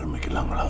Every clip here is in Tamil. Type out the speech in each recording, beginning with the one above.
ஆரம்பிக்கலாங்களா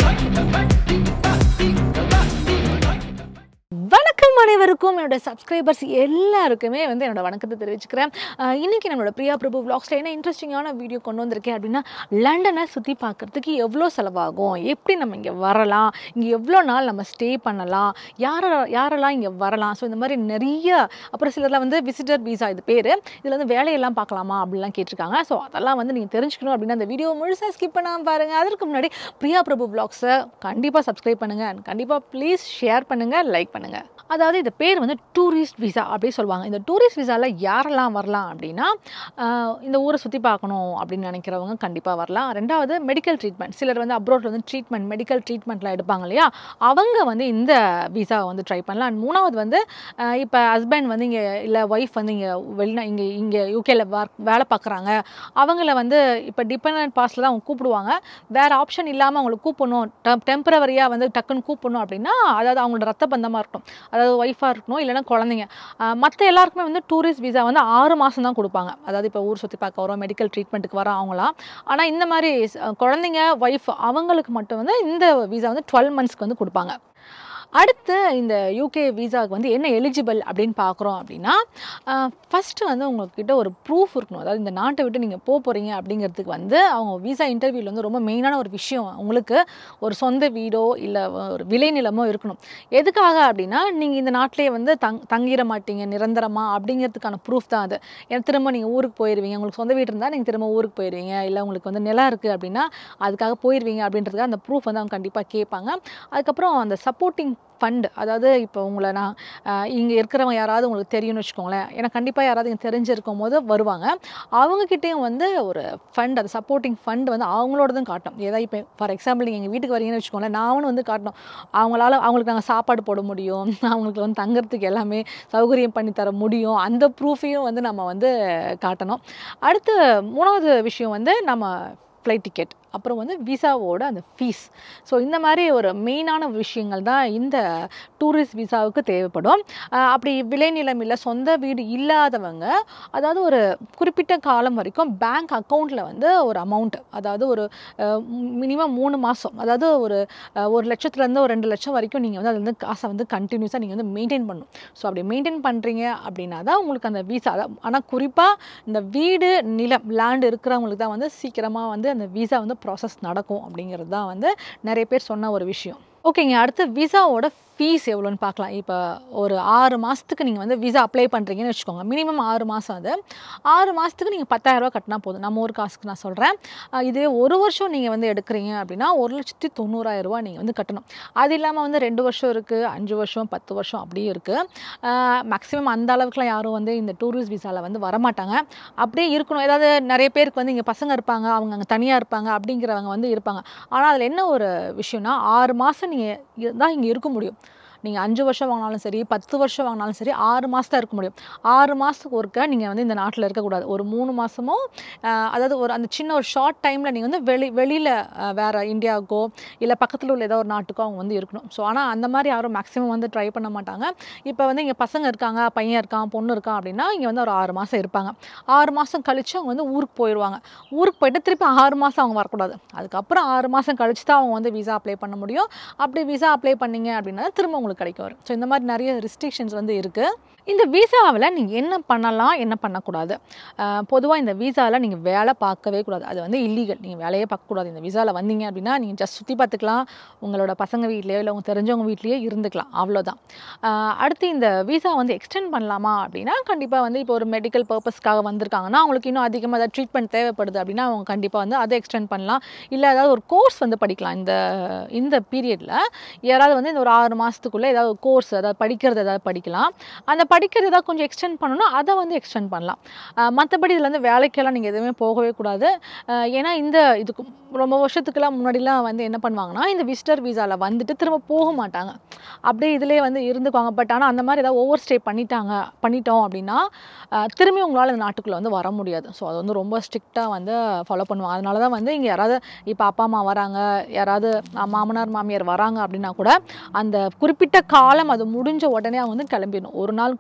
வணக்கம் அனைவருக்கும் என்னோட சப்ஸ்கிரைபர்ஸ் எல்லாருக்குமே வந்து என்னோட வணக்கத்தை தெரிவிச்சுக்கிறேன் அஹ் இன்னைக்கு நம்மளோட பிரியா பிரபு vlogsல என்ன இன்ட்ரெஸ்டிங்கான வீடியோ கொண்டு வந்திருக்கேன் அப்படின்னா லண்டனை சுற்றி பார்க்கறதுக்கு எவ்வளோ செலவாகும் எப்படி நம்ம இங்கே வரலாம் இங்கே எவ்வளோ நாள் நம்ம ஸ்டே பண்ணலாம் யார யாரெல்லாம் இங்கே வரலாம் ஸோ இந்த மாதிரி நிறைய அப்புறம் சிலர்லாம் வந்து விசிட்டர் வீசா இது பேர் இதில் வந்து வேலையெல்லாம் பார்க்கலாமா அப்படிலாம் கேட்டிருக்காங்க ஸோ அதெல்லாம் வந்து நீங்கள் தெரிஞ்சுக்கணும் அப்படின்னா அந்த வீடியோ முழுசாக ஸ்கிப் பண்ணாமல் பாருங்கள் அதற்கு முன்னாடி பிரியா பிரபு vlogs-அ கண்டிப்பாக சப்ஸ்கிரைப் பண்ணுங்கள் அண்ட் கண்டிப்பாக ப்ளீஸ் ஷேர் பண்ணுங்கள் லைக் பண்ணுங்கள் அதாவது இந்த பேர் வந்து டூரிஸ்ட் விசா அப்படி சொல்லுவாங்க இந்த டூரிஸ்ட் விசாவில் யாரெல்லாம் வரலாம் அப்படின்னா ஆஹ் இந்த ஊரை சுற்றி பார்க்கணும் அப்படின்னு நினைக்கிறவங்க கண்டிப்பாக வரலாம் ரெண்டாவது மெடிக்கல் ட்ரீட்மெண்ட் சிலர் வந்து அப்ரோட்டில் வந்து ட்ரீட்மெண்ட் மெடிக்கல் ட்ரீட்மெண்ட்லாம் எடுப்பாங்க இல்லையா அவங்க வந்து இந்த விசாவை வந்து ட்ரை பண்ணலாம் அண்ட் மூணாவது வந்து இப்போ ஹஸ்பண்ட் வந்து இங்கே இல்லை ஒய்ஃப் வந்து இங்கே வெளிநா இங்கே இங்கே யூகேல வேலை பார்க்குறாங்க அவங்கள வந்து இப்போ டிபெண்ட் பாஸில் தான் அவங்க கூப்பிடுவாங்க வேறு ஆப்ஷன் இல்லாமல் அவங்களை கூப்பிடணும் டெம் டெம்பரவரியாக வந்து டக்குன்னு கூப்பிடணும் அப்படின்னா அதாவது அவங்களோட ரத்த பந்தமாக இருக்கட்டும் அதாவது ஒய்ஃபாக இருக்கணும் இல்லைன்னா குழந்தைங்க மற்ற எல்லாருக்குமே வந்து டூரிஸ்ட் விசா வந்து ஆறு மாதம் தான் கொடுப்பாங்க அதாவது இப்போ ஊர் சுற்றி பார்க்க வரோம் மெடிக்கல் ட்ரீட்மெண்ட்டுக்கு வரோம் அவங்களாம் ஆனால் இந்த மாதிரி ஸ்- குழந்தைங்க ஒய்ஃப் அவங்களுக்கு மட்டும் வந்து இந்த விசா வந்து டுவெல் மந்த்ஸ்க்கு வந்து கொடுப்பாங்க அடுத்து இந்த யூகே விசாவுக்கு வந்து என்ன எலிஜிபிள் அப்படின்னு பார்க்குறோம் அப்படின்னா ஃபஸ்ட்டு வந்து உங்கள்கிட்ட ஒரு ப்ரூஃப் இருக்கணும் அதாவது இந்த நாட்டை விட்டு நீங்கள் போக போகிறீங்க அப்படிங்கிறதுக்கு வந்து அவங்க விசா இன்டர்வியூவில் வந்து ரொம்ப மெயினான ஒரு விஷயம் உங்களுக்கு ஒரு சொந்த வீடோ இல்லை ஒரு விளைநிலமோ இருக்கணும் எதுக்காக அப்படின்னா நீங்கள் இந்த நாட்டிலேயே வந்து தங் தங்கிட மாட்டீங்க நிரந்தரமாக அப்படிங்கிறதுக்கான ப்ரூஃப் தான் அது ஏன்னா திரும்ப நீங்கள் ஊருக்கு போயிடுவீங்க உங்களுக்கு சொந்த வீடு இருந்தால் நீங்கள் திரும்ப ஊருக்கு போயிடுவீங்க இல்லை உங்களுக்கு வந்து நிலம் இருக்குது அப்படின்னா அதுக்காக போயிடுவீங்க அப்படின்றதுக்காக அந்த ப்ரூஃப் வந்து அவங்க கண்டிப்பாக கேட்பாங்க அதுக்கப்புறம் அந்த சப்போர்ட்டிங் ஃபண்ட் அதாவது இப்போ உங்களை நான் இங்கே இருக்கிறவங்க யாராவது உங்களுக்கு தெரியும்னு வச்சுக்கோங்களேன் ஏன்னா கண்டிப்பாக யாராவது இங்கே தெரிஞ்சிருக்கும் போது வருவாங்க அவங்கக்கிட்டேயும் வந்து ஒரு ஃபண்ட் அது சப்போர்ட்டிங் ஃபண்ட் வந்து அவங்களோடதும் காட்டும் ஏதாவது இப்போ ஃபார் எக்ஸாம்பிள் நீங்கள் எங்கள் வீட்டுக்கு வரீங்கன்னு வச்சுக்கோங்களேன் நானும் வந்து காட்டணும் அவங்களால அவங்களுக்கு நாங்கள் சாப்பாடு போட முடியும் அவங்களுக்கு வந்து தங்குறதுக்கு எல்லாமே சௌகரியம் பண்ணி தர முடியும் அந்த ப்ரூஃபையும் வந்து நம்ம வந்து காட்டணும் அடுத்து மூணாவது விஷயம் வந்து நம்ம ஃப்ளைட் டிக்கெட் அப்புறம் வந்து விசாவோட அந்த ஃபீஸ் ஸோ இந்த மாதிரி ஒரு மெயினான விஷயங்கள் தான் இந்த டூரிஸ்ட் விசாவுக்கு தேவைப்படும் ஆஹ் அப்படி விளைநிலம் இல்லை சொந்த வீடு இல்லாதவங்க அதாவது ஒரு குறிப்பிட்ட காலம் வரைக்கும் பேங்க் அக்கௌண்ட்டில் வந்து ஒரு அமௌண்ட் அதாவது ஒரு மினிமம் மூணு மாதம் அதாவது ஒரு அஹ், ஒரு லட்சத்துலேருந்து ஒரு ரெண்டு லட்சம் வரைக்கும் நீங்கள் வந்து அது வந்து காசை வந்து கண்டினியூஸாக நீங்கள் வந்து மெயின்டைன் பண்ணணும் ஸோ அப்படி மெயின்டைன் பண்ணுறீங்க அப்படின்னா தான் உங்களுக்கு அந்த விசா ஆனால் குறிப்பாக இந்த வீடு நிலம் லேண்ட் இருக்கிறவங்களுக்கு தான் வந்து சீக்கிரமாக வந்து அந்த விசா வந்து ப்ராசஸ் நடக்கும் அப்படிங்கிறது தான் வந்து நிறைய பேர் சொன்ன ஒரு விஷயம் ஓகேங்க அடுத்து விசாவோட ஃபீஸ் எவ்வளோன்னு பார்க்கலாம் இப்போ ஒரு ஆறு மாதத்துக்கு நீங்கள் வந்து விசா அப்ளை பண்ணுறீங்கன்னு வச்சுக்கோங்க மினிமம் ஆறு மாதம் அது ஆறு மாதத்துக்கு நீங்கள் பத்தாயிரரூபா கட்டினா போதும் நம்ம ஊர் காசுக்கு நான் சொல்கிறேன் இதே ஒரு வருஷம் நீங்கள் வந்து எடுக்கிறீங்க அப்படின்னா ஒரு லட்சத்தி தொண்ணூறாயிரரூபா நீங்கள் வந்து கட்டணும் அது இல்லாமல் வந்து ரெண்டு வருஷம் இருக்குது அஞ்சு வருஷம் பத்து வருஷம் அப்படியே இருக்குது மேக்ஸிமம் அந்த அளவுக்குலாம் யாரும் வந்து இந்த டூரிஸ்ட் விசாவில் வந்து வரமாட்டாங்க அப்படியே இருக்கணும் ஏதாவது நிறைய பேருக்கு வந்து இங்கே பசங்க இருப்பாங்க அவங்க அங்கே தனியாக இருப்பாங்க அப்படிங்கிறவங்க வந்து இருப்பாங்க ஆனால் அதில் என்ன ஒரு விஷயம்னா ஆறு மாதம் நீங்கள் தான் இங்கே இருக்க முடியும் நீங்கள் அஞ்சு வருஷம் வாங்கினாலும் சரி பத்து வருஷம் வாங்கினாலும் சரி ஆறு மாதம் தான் இருக்க முடியும் ஆறு மாதத்துக்கு ஒருக்க நீங்கள் வந்து இந்த நாட்டில் இருக்கக்கூடாது ஒரு மூணு மாதமோ அதாவது ஒரு அந்த சின்ன ஒரு ஷார்ட் டைமில் நீங்கள் வந்து வெளி வெளியில் வேறு இந்தியாவுக்கோ இல்லை பக்கத்தில் உள்ள ஏதோ ஒரு நாட்டுக்கோ அவங்க வந்து இருக்கணும் ஸோ ஆனால் அந்த மாதிரி யாரும் மேக்ஸிமம் வந்து ட்ரை பண்ண மாட்டாங்க இப்போ வந்து இங்கே பசங்க இருக்காங்க பையன் இருக்கான் பொண்ணு இருக்கான் அப்படின்னா இங்கே வந்து ஒரு ஆறு மாதம் இருப்பாங்க ஆறு மாதம் கழித்து அவங்க வந்து ஊருக்கு போயிடுவாங்க ஊருக்கு போயிட்டு திருப்பி ஆறு மாதம் அவங்க வரக்கூடாது அதுக்கப்புறம் ஆறு மாதம் கழிச்சு தான் அவங்க வந்து விசா அப்ளை பண்ண முடியும் அப்படி விசா அப்ளை பண்ணீங்க அப்படின்னா திரும்ப உங்களுக்கு கிடைக்க வரும் ஸோ இந்த மாதிரி நிறைய ரெஸ்ட்ரிக்ஷன்ஸ் வந்து இருக்குது இந்த விசாவில் நீங்கள் என்ன பண்ணலாம் என்ன பண்ணக்கூடாது பொதுவாக இந்த விசாவில் நீங்கள் வேலை பார்க்கவே கூடாது அது வந்து இல்லீகல் நீங்கள் வேலையே பார்க்கக்கூடாது இந்த விசாவில் வந்தீங்க அப்படின்னா நீங்கள் ஜஸ்ட் சுற்றி பார்த்துக்கலாம் உங்களோட பசங்க வீட்லேயோ இல்லை உங்க தெரிஞ்சவங்க வீட்லேயோ இருந்துக்கலாம் அவ்வளோதான் ஆஹ் அடுத்து இந்த விசா வந்து எக்ஸ்டெண்ட் பண்ணலாமா அப்படின்னா கண்டிப்பாக வந்து இப்போ ஒரு மெடிக்கல் பர்பஸ்க்காக வந்திருக்காங்கன்னா அவங்களுக்கு இன்னும் அதிகமாக ஏதாவது ட்ரீட்மெண்ட் தேவைப்படுது அப்படின்னா அவங்க கண்டிப்பாக வந்து அதை எக்ஸ்டெண்ட் பண்ணலாம் இல்லை ஏதாவது ஒரு கோர்ஸ் வந்து படிக்கலாம் இந்த இந்த பீரியடில் யாராவது வந்து இந்த ஒரு ஆறு மாதத்துக்குள்ளே ஏதாவது கோர்ஸ் அதாவது படிக்கிறது ஏதாவது படிக்கலாம் அந்த படிக்கிறது ஏதாவது கொஞ்சம் எக்ஸ்டெண்ட் பண்ணணும் அதை வந்து எக்ஸ்டெண்ட் பண்ணலாம் மற்றபடி இதில் வந்து வேலைக்கெல்லாம் நீங்கள் எதுவுமே போகவே கூடாது ஆஹ் ஏன்னா இந்த இதுக்கு ரொம்ப வருஷத்துக்கெல்லாம் முன்னாடிலாம் வந்து என்ன பண்ணுவாங்கன்னா இந்த விசிட்டர் விசாவில் வந்துட்டு திரும்ப போக மாட்டாங்க அப்படியே இதிலே வந்து இருந்துக்குவாங்க பட் ஆனால் அந்த மாதிரி ஏதாவது ஓவர் ஸ்டே பண்ணிட்டாங்க பண்ணிட்டோம் அப்படின்னா ஆஹ் திரும்பி உங்களால் இந்த நாட்டுக்குள்ளே வந்து வர முடியாது ஸோ அது வந்து ரொம்ப ஸ்ட்ரிக்டாக வந்து ஃபாலோ பண்ணுவாங்க அதனால தான் வந்து இங்கே யாராவது இப்போ அப்பா அம்மா வராங்க யாராவது அஹ் மாமனார் மாமியார் வராங்க அப்படின்னா கூட அந்த குறிப்பிட்ட காலம் அது முடிஞ்ச உடனே அவங்க வந்து கிளம்பிடணும் ஒரு நாள் கூட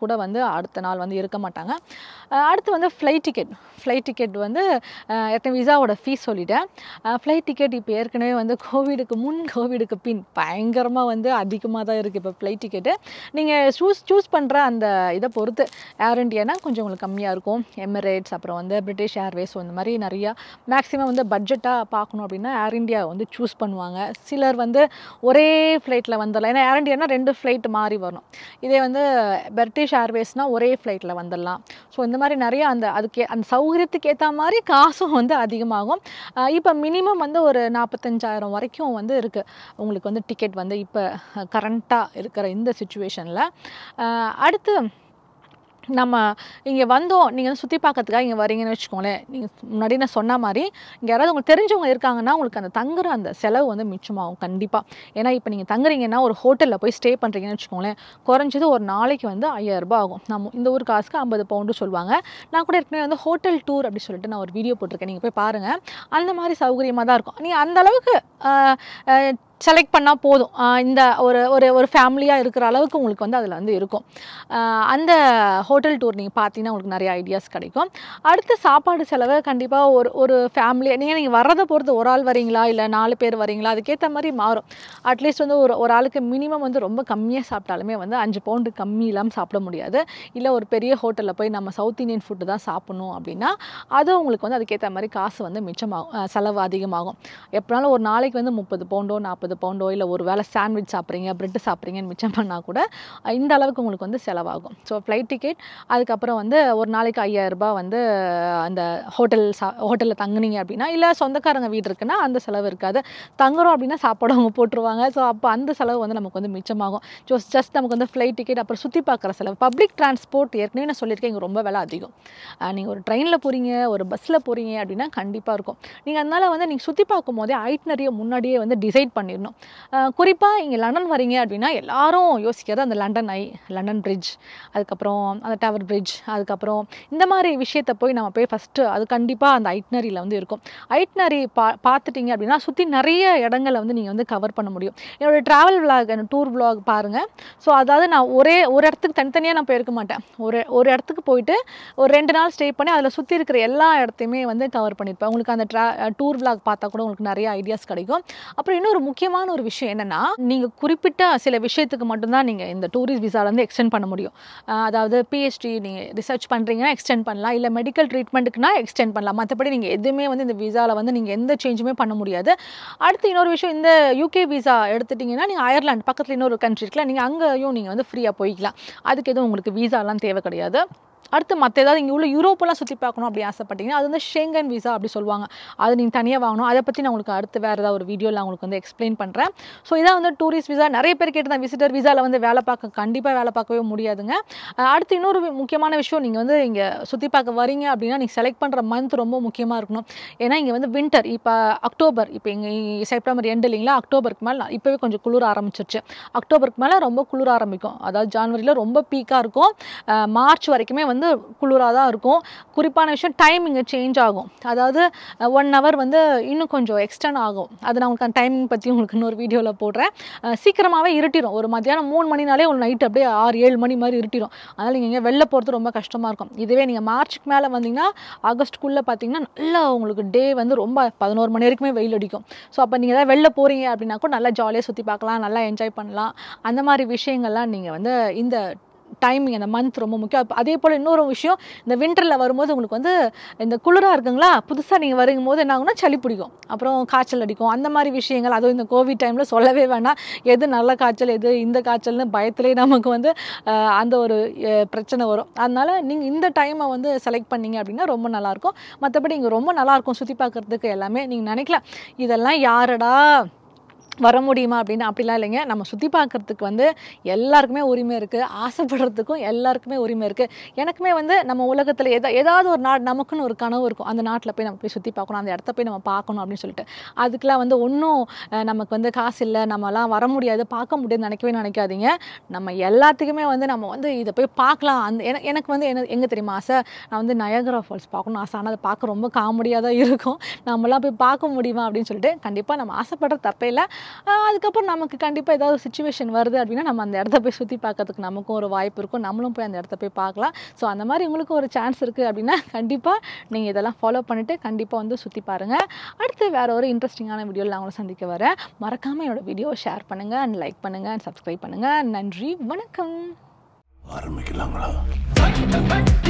கூட வந்து அடுத்த நாள் வந்து இருக்க மாட்டாங்க அஹ் அடுத்து வந்து ஃப்ளைட் டிக்கெட் ஃப்ளைட் டிக்கெட் வந்து அஹ் எத்தனை விசாவோட ஃபீஸ் சொல்லிட்டேன் ஃப்ளைட் டிக்கெட் இப்போ ஏற்கனவே வந்து கோவிடுக்கு முன் கோவிடுக்கு பின் பயங்கரமாக வந்து அதிகமாக தான் இருக்குது இப்போ ஃப்ளைட் டிக்கெட்டு நீங்கள் சூஸ் சூஸ் பண்ணுற அந்த இதை பொறுத்து ஏர் இண்டியானா கொஞ்சம் உங்களுக்கு கம்மியாக இருக்கும் எமிரேட்ஸ் அப்புறம் வந்து பிரிட்டிஷ் ஏர்வேஸ் இந்த மாதிரி நிறையா மேக்ஸிமம் வந்து பட்ஜெட்டாக பார்க்கணும் அப்படின்னா ஏர் இண்டியா வந்து சூஸ் பண்ணுவாங்க சிலர் வந்து ஒரே ஃப்ளைட்டில் வந்துடலாம் ஏன்னா ஏர் இண்டியானா ரெண்டு ஃப்ளைட் மாறி வரணும் இதே வந்து பிரிட்டிஷ் ஏர்வேஸ்னால் ஒரே ஃப்ளைட்டில் வந்துடலாம் ஸோ இந்த மாதிரி நிறைய அந்த அதுக்கு அந்த சௌகரியத்துக்கு ஏற்ற மாதிரி காசும் வந்து அதிகமாகும் இப்போ மினிமம் வந்து ஒரு நாற்பத்தஞ்சாயிரம் வரைக்கும் வந்து இருக்குது உங்களுக்கு வந்து டிக்கெட் வந்து இப்போ கரண்ட்டாக இருக்கிற இந்த சுச்சுவேஷனில் அடுத்து நம்ம இங்கே வந்தோம் நீங்கள் வந்து சுற்றி பார்க்கறதுக்காக இங்கே வரீங்கன்னு வச்சுக்கோங்களேன் நீங்கள் முன்னாடி நான் சொன்ன மாதிரி இங்கே யாராவது உங்களுக்கு தெரிஞ்சவங்க இருக்காங்கன்னா உங்களுக்கு அந்த தங்குற அந்த செலவு வந்து மிச்சமாகும் கண்டிப்பாக ஏன்னா இப்போ நீங்கள் தங்குறீங்கன்னா ஒரு ஹோட்டலில் போய் ஸ்டே பண்ணுறீங்கன்னு வச்சுக்கோங்களேன் குறைஞ்சது ஒரு நாளைக்கு வந்து ஐயாயிரம் ரூபாய் ஆகும் நம்ம இந்த ஊர் காசுக்கு ஐம்பது பவுண்டு சொல்லுவாங்க நான் கூட ஏற்கனவே வந்து ஹோட்டல் டூர் அப்படி சொல்லிட்டு நான் ஒரு வீடியோ போட்டிருக்கேன் நீங்கள் போய் பாருங்கள் அந்த மாதிரி சௌகரியமாக தான் இருக்கும் நீங்கள் அந்த அளவுக்கு செலக்ட் பண்ணால் போதும் ஆஹ் இந்த ஒரு ஒரு ஒரு ஃபேமிலியாக இருக்கிற அளவுக்கு உங்களுக்கு வந்து அதில் வந்து இருக்கும் ஆஹ் அந்த ஹோட்டல் டூர் நீங்கள் பார்த்தீங்கன்னா உங்களுக்கு நிறைய ஐடியாஸ் கிடைக்கும் அடுத்து சாப்பாடு செலவு கண்டிப்பாக ஒரு ஒரு ஃபேமிலி நீங்கள் நீங்கள் வர்றதை பொறுத்து ஒரு ஆள் வரீங்களா இல்லை நாலு பேர் வரீங்களா அதுக்கேற்ற மாதிரி மாறும் அட்லீஸ்ட் வந்து ஒரு ஒரு ஆளுக்கு மினிமம் வந்து ரொம்ப கம்மியாக சாப்பிட்டாலுமே வந்து அஞ்சு பவுண்டு கம்மி இல்லாமல் சாப்பிட முடியாது இல்லை ஒரு பெரிய ஹோட்டலில் போய் நம்ம சவுத் இந்தியன் ஃபுட்டு தான் சாப்பிடணும் அப்படின்னா அது உங்களுக்கு வந்து அதுக்கேற்ற மாதிரி காசு வந்து மிச்சமாகும் ஆஹ் செலவு அதிகமாகும் எப்போனாலும் ஒரு நாளைக்கு வந்து முப்பது பவுண்டோ நாற்பது பவுண்டோ இல்லை ஒரு வேளை சாண்ட்விச் சாப்பிட்றீங்க பிரெட்டு சாப்பிட்றீங்கன்னு மிச்சம் பண்ணால் கூட அஹ் இந்த அளவுக்கு உங்களுக்கு வந்து செலவாகும் ஸோ ஃப்ளைட் டிக்கெட் அதுக்கப்புறம் வந்து ஒரு நாளைக்கு ஐயாயிரம் ரூபாய் வந்து அந்த ஹோட்டல் சா ஹோட்டலில் தங்குனீங்க அப்படின்னா இல்லை சொந்தக்காரங்க வீடு இருக்குன்னா அந்த செலவு இருக்காது தங்குறோம் அப்படின்னா சாப்பாடு அவங்க போட்டுருவாங்க ஸோ அப்போ அந்த செலவு வந்து நமக்கு வந்து மிச்சமாகும் ஸோ ஜஸ்ட் நமக்கு வந்து ஃப்ளைட் டிக்கெட் அப்புறம் சுற்றி பார்க்குற செலவு பப்ளிக் டிரான்ஸ்போர்ட் ஏற்கனவே நான் சொல்லியிருக்கேன் இங்கே ரொம்ப விலை அதிகம் நீங்கள் ஒரு ட்ரெயினில் போகிறீங்க ஒரு பஸ்ஸில் போகிறீங்க அப்படின்னா கண்டிப்பாக இருக்கும் நீங்கள் அதனால் வந்து நீங்கள் சுற்றி பார்க்கும் போதே ஐட்னரியை முன்னாடியே வந்து டிசைட் பண்ணிடணும் குறிப்பாக இங்கே லண்டன் வரீங்க அப்படின்னா எல்லாரும் யோசிக்கிறது அந்த லண்டன் ஐ லண்டன் பிரிட்ஜ் அதுக்கப்புறம் அந்த டவர் பிரிட்ஜ் அதுக்கப்புறம் இந்த மாதிரி விஷயத்தை போய் நம்ம போய் ஃபஸ்ட்டு அது கண்டிப்பாக அந்த ஐட்னரியில் வந்து இருக்கும் ஐட்னரி பா பார்த்துட்டீங்க அப்படின்னா சுற்றி நிறைய இடங்களை வந்து நீங்கள் வந்து கவர் பண்ண முடியும் என்னோடய ட்ராவல் விளாக் டூர் விளாக் பாருங்கள் ஸோ அதாவது நான் ஒரே ஒரு இடத்துக்கு தனித்தனியாக நான் போயிருக்க மாட்டேன் ஒரு ஒரு இடத்துக்கு போயிட்டு ஒரு ரெண்டு நாள் ஸ்டே பண்ணி அதில் சுற்றி இருக்கிற எல்லா இடத்தையுமே வந்து கவர் பண்ணியிருப்பேன் உங்களுக்கு அந்த ட்ரா டூர் விளாக் பார்த்தா கூட உங்களுக்கு நிறைய ஐடியாஸ் கிடைக்கும் அப்புறம் இன்னொரு முக்கியமான ஒரு விஷயம் என்னென்னா நீங்கள் குறிப்பிட்ட சில விஷயத்துக்கு மட்டும்தான் நீங்கள் இந்த டூரிஸ்ட் விசாலேருந்து எக்ஸ்டெண்ட் பண்ண முடியும் அஹ் அதாவது பிஹெச்டி நீங்கள் ரிசர்ச் பண்ணுறீங்கன்னா எக்ஸ்டெண்ட் பண்ணலாம் இல்லை மெடிக்கல் ட்ரீட்மெண்ட்டுக்குனா எக்ஸ்டெண்ட் பண்ணலாம் மற்றபடி நீங்கள் எதுவுமே வந்து இந்த விசாவில் வந்து நீங்கள் எந்த சேஞ்சுமே பண்ண முடியாது அடுத்து இன்னொரு விஷயம் இந்த யூகே விசா எடுத்துட்டிங்கன்னா நீங்கள் அயர்லாந்து பக்கத்தில் இன்னொரு கண்ட்ரி இருக்குல்ல நீங்கள் அங்கேயும் நீங்கள் வந்து ஃப்ரீயாக போய்க்கலாம் அதுக்கு எதுவும் உங்களுக்கு விசாலாம் தேவை கிடையாது அடுத்து மற்ற ஏதாவது இங்கே உள்ள யூரோப்பெல்லாம் சுற்றி பார்க்கணும் அப்படி ஆசைப்பட்டீங்கன்னா அது வந்து ஷேங்கன் விசா அப்படி சொல்லுவாங்க அது நீங்கள் தனியாக வாங்கணும் அதை பற்றி நான் உங்களுக்கு அடுத்து வேறு ஏதாவது ஒரு வீடியோவில் உங்களுக்கு வந்து எக்ஸ்பிளைன் பண்ணுறேன் ஸோ இதான் வந்து டூரிஸ்ட் விசா நிறைய பேர் கேட்டு தான் விசிட்டர் விசாவில் வந்து வேலை பார்க்க கண்டிப்பாக வேலை பார்க்கவே முடியாதுங்க அஹ் அடுத்து இன்னொரு வி- முக்கியமான விஷயம் நீங்கள் வந்து இங்கே சுற்றி பார்க்க வரீங்க அப்படின்னா நீங்கள் செலக்ட் பண்ணுற மந்த் ரொம்ப முக்கியமாக இருக்கணும் ஏன்னா இங்கே வந்து வின்டர் இப்போ அக்டோபர் இப்போ இங்கே செப்டம்பர் எண்டு இல்லைங்களா அக்டோபருக்கு மேலே இப்போவே கொஞ்சம் குளிர ஆரம்பிச்சிருச்சு அக்டோபருக்கு மேலே ரொம்ப குளிர ஆரம்பிக்கும் அதாவது ஜான்வரியில் ரொம்ப பீக்காக இருக்கும் அஹ் மார்ச் வரைக்குமே வந்து குளிராக தான் இருக்கும் குறிப்பான விஷயம் டைம் இங்கே சேஞ்ச் ஆகும் அதாவது ஒன் ஹவர் வந்து இன்னும் கொஞ்சம் எக்ஸ்டெண்ட் ஆகும் அது நான் உங்களுக்கு அந்த டைமிங் பற்றி உங்களுக்கு இன்னொரு வீடியோவில் போடுறேன் அஹ் சீக்கிரமாகவே இருட்டிடும் ஒரு மத்தியானம் மூணு மணினாலே ஒரு நைட் அப்படியே ஆறு ஏழு மணி மாதிரி இருட்டிடும் அதனால் நீங்கள் எங்கே வெளில போகிறது ரொம்ப கஷ்டமாக இருக்கும் இதுவே நீங்கள் மார்ச்சுக்கு மேலே வந்தீங்கன்னா ஆகஸ்ட்குள்ளே பார்த்தீங்கன்னா நல்லா உங்களுக்கு டே வந்து ரொம்ப பதினோரு மணி வரைக்குமே வெயில் அடிக்கும் ஸோ அப்போ நீங்கள் ஏதாவது வெளில போகிறீங்க அப்படின்னா கூட நல்லா ஜாலியாக சுற்றி பார்க்கலாம் நல்லா என்ஜாய் பண்ணலாம் அந்த மாதிரி விஷயங்கள்லாம் நீங்கள் வந்து இந்த டைமிங் அந்த மந்த் ரொம்ப முக்கியம் அப்ப அதே போல் இன்னொரு விஷயம் இந்த வின்டரில் வரும்போது உங்களுக்கு வந்து இந்த குளிராக இருக்குங்களா புதுசாக நீங்கள் வரும்போது என்ன ஆகும்னா சளி பிடிக்கும் அப்புறம் காய்ச்சல் அடிக்கும் அந்த மாதிரி விஷயங்கள் அதுவும் இந்த கோவிட் டைமில் சொல்லவே வேணாம் எது நல்ல காய்ச்சல் எது இந்த காய்ச்சல்னு பயத்திலே நமக்கு வந்து அஹ், அந்த ஒரு அஹ், பிரச்சனை வரும் அதனால் நீங்கள் இந்த டைமை வந்து செலக்ட் பண்ணீங்க அப்படின்னா ரொம்ப நல்லாயிருக்கும் மற்றபடி இங்கே ரொம்ப நல்லாயிருக்கும் சுற்றி பார்க்குறதுக்கு எல்லாமே நீங்கள் நினைக்கலாம் இதெல்லாம் யாரடா வர முடியுமா அப்படின்னு அப்படிலாம் இல்லைங்க நம்ம சுற்றி பார்க்குறதுக்கு வந்து எல்லாருக்குமே உரிமை இருக்குது ஆசைப்படுறதுக்கும் எல்லாருக்குமே உரிமை இருக்குது எனக்குமே வந்து நம்ம உலகத்தில் எதா ஏதாவது ஒரு நாடு நமக்குன்னு ஒரு கனவு இருக்கும் அந்த நாட்டில் போய் நம்ம போய் சுற்றி பார்க்கணும் அந்த இடத்த போய் நம்ம பார்க்கணும் அப்படின்னு சொல்லிட்டு அதுக்கெலாம் வந்து ஒன்றும் நமக்கு வந்து காசு இல்லை நம்மலாம் வர முடியாது பார்க்க முடியாது நினைக்கவே நினைக்காதீங்க நம்ம எல்லாத்துக்குமே வந்து நம்ம வந்து இதை போய் பார்க்கலாம் அந்த என- எனக்கு வந்து என்ன எங்கே தெரியுமா ஆசை நான் வந்து நயகரா ஃபால்ஸ் பார்க்கணும் ஆசை ஆனால் அதை பார்க்க ரொம்ப காமெடியாக தான் இருக்கும் நம்மலாம் போய் பார்க்க முடியுமா அப்படின்னு சொல்லிட்டு கண்டிப்பாக நம்ம ஆசைப்படுற தப்பே இல்லை ஆஹ் அதுக்கப்புறம் நமக்கு கண்டிப்பாக ஏதாவது சுச்சுவேஷன் வருது அப்படின்னா நம்ம அந்த இடத்த போய் சுற்றி பார்க்கறதுக்கு நமக்கும் ஒரு வாய்ப்பு இருக்கும் நம்மளும் போய் அந்த இடத்த போய் பார்க்கலாம் ஸோ அந்த மாதிரி உங்களுக்கும் ஒரு சான்ஸ் இருக்குது அப்படின்னா கண்டிப்பாக நீங்கள் இதெல்லாம் ஃபாலோ பண்ணிவிட்டு கண்டிப்பாக வந்து சுற்றி பாருங்கள் அடுத்து வேறு ஒரு இன்ட்ரெஸ்டிங்கான வீடியோவில் நான் உங்களை சந்திக்க வரேன் மறக்காமல் என்னோட வீடியோ ஷேர் பண்ணுங்கள் அண்ட் லைக் பண்ணுங்கள் அண்ட் சப்ஸ்கிரைப் பண்ணுங்கள் நன்றி வணக்கம் ஆரம்பிக்கலாங்களா